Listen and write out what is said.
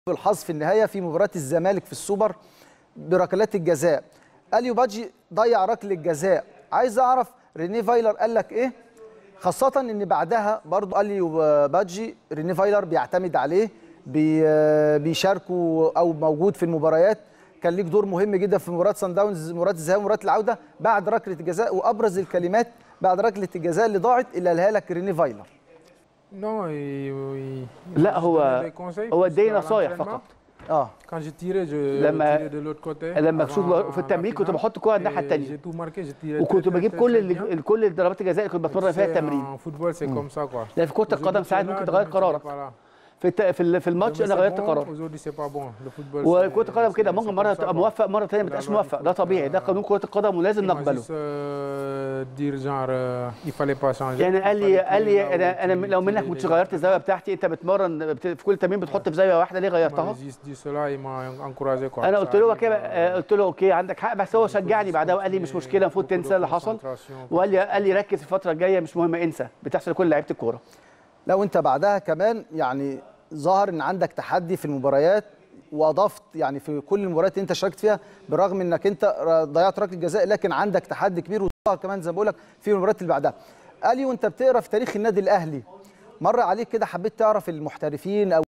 الحظ في النهايه في مباراه الزمالك في السوبر بركلات الجزاء اليو بادجي ضيع ركله الجزاء عايز اعرف ريني فايلر قال لك ايه خاصه ان بعدها برضو اليو بادجي ريني فايلر بيعتمد عليه بي بيشاركه او موجود في المباريات كان ليك دور مهم جدا في مباراه سان داونز مباراه الذهاب ومباراه العوده بعد ركله الجزاء وابرز الكلمات بعد ركله الجزاء اللي ضاعت اللي قالها لك ريني فايلر Non, il, il- لا je هو donnais des conseils هو parce اداني qu'à نصايح l'entraînement, فقط اه Quand je tirais, je لما- tirais de l'autre côté. لما avant كنت في التمرين la كنت finale. بحط كوره الناحيه Et الثانيه J'ai tout marqué, j'ai tiré وكنت très, très, بجيب très, كل très bien. اللي كل ضربات الجزاء اللي كنت بتمرن فيها Tu sais, التمرين En football, c'est comme ça quoi. لان في كره القدم Aujourd'hui, ساعات tu es ممكن là, تغير demain, tu قرارك n'es pas là. في الت- في ال- في الماتش Demain, انا c'est غيرت bon, قرار Aujourd'hui, c'est pas bon. Le football, وكره c'est- القدم كده c'est- ممكن c'est مره comme ça, تبقى quoi. موفق مره ثانيه ما La تبقاش loi, موفق il ده faut طبيعي ده que- قانون كره القدم ولازم Il m'a نقبله juste, euh, dire genre, euh, il fallait pas changer. يعني قال Il لي fallait قال que لي là où انا انا tu- لو tu منك es كنت déjà- غيرت الزاويه بتاعتي انت بتمرن بت- في كل تمرين بتحط في زاويه واحده ليه Il غيرتها m'a juste dit cela, il m'a encouragé quoi. انا Ça قلت له arrive, كده euh, آه، قلت له اوكي عندك حق بس هو شجعني بعدها وقال لي مش مشكله المفروض تنسى اللي حصل وقال لي قال لي ركز الفتره الجايه مش مهم انسى بتحصل لكل لعيبه الكوره لو انت بعدها كمان يعني ظهر ان عندك تحدي في المباريات واضفت يعني في كل المباريات اللي انت شاركت فيها بالرغم انك انت ضيعت ركله جزاء لكن عندك تحدي كبير وظهر كمان زي ما بقول لك في المباريات اللي بعدها اليو وانت بتقرا في تاريخ النادي الاهلي مر عليك كده حبيت تعرف المحترفين او